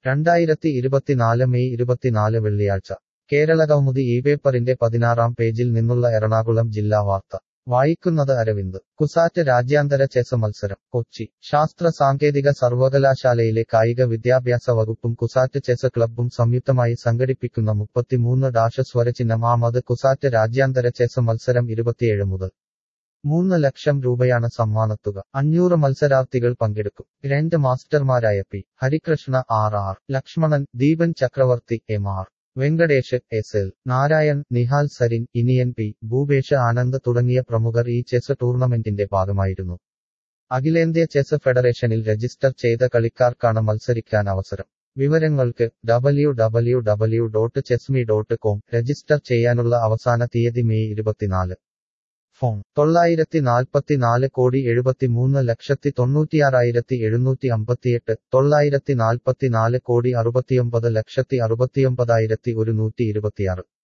രണ്ടായിരത്തി ഇരുപത്തിനാല് മെയ് ഇരുപത്തിനാല് വെള്ളിയാഴ്ച കേരളകൗമുദി ഈ പേപ്പറിന്റെ പതിനാറാം പേജിൽ നിന്നുള്ള എറണാകുളം ജില്ലാ വാർത്ത വായിക്കുന്നത് അരവിന്ദ് കുസാറ്റ് രാജ്യാന്തര ചെസ് മത്സരം കൊച്ചി ശാസ്ത്ര സാങ്കേതിക സർവകലാശാലയിലെ കായിക വിദ്യാഭ്യാസ വകുപ്പും കുസാറ്റ് ചെസ് ക്ലബ്ബും സംയുക്തമായി സംഘടിപ്പിക്കുന്ന മുപ്പത്തിമൂന്ന് ഡാഷ് സ്വരചിഹ്നം ആമത് കുസാറ്റ് രാജ്യാന്തര ചെസ് മത്സരം ഇരുപത്തിയേഴ് മുതൽ മൂന്ന് ലക്ഷം രൂപയാണ് സമ്മാനത്തുക അഞ്ഞൂറ് മത്സരാർത്ഥികൾ പങ്കെടുക്കും ഗ്രാൻഡ് മാസ്റ്റർമാരായ P Harikrishna R R Lakshmanan Deepan Chakravarthy M R Venkatesh S L Narayanan Nihal Sarin Iniyan P Bhupesh Anand തുടങ്ങിയ പ്രമുഖർ ഈ ചെസ് ടൂർണമെന്റിന്റെ ഭാഗമായിരുന്നു അഖിലേന്ത്യാ ചെസ് ഫെഡറേഷനിൽ രജിസ്റ്റർ ചെയ്ത കളിക്കാർക്കാണ് മത്സരിക്കാൻ അവസരം വിവരങ്ങൾക്ക് W W W dot chessmi dot com register ചെയ്യാനുള്ള അവസാന തീയതി മെയ് ഇരുപത്തിനാല് ഫോൺ തൊള്ളായിരത്തി നാൽപ്പത്തിനാല് കോടി എഴുപത്തിമൂന്ന് ലക്ഷത്തി തൊണ്ണൂറ്റിയാറായിരത്തി എഴുന്നൂറ്റി അമ്പത്തിയെട്ട് തൊള്ളായിരത്തി നാൽപ്പത്തിനാല് കോടി അറുപത്തിയൊമ്പത് ലക്ഷത്തി അറുപത്തിയൊമ്പതായിരത്തി ഒരുന്നൂറ്റി ഇരുപത്തിയാറ്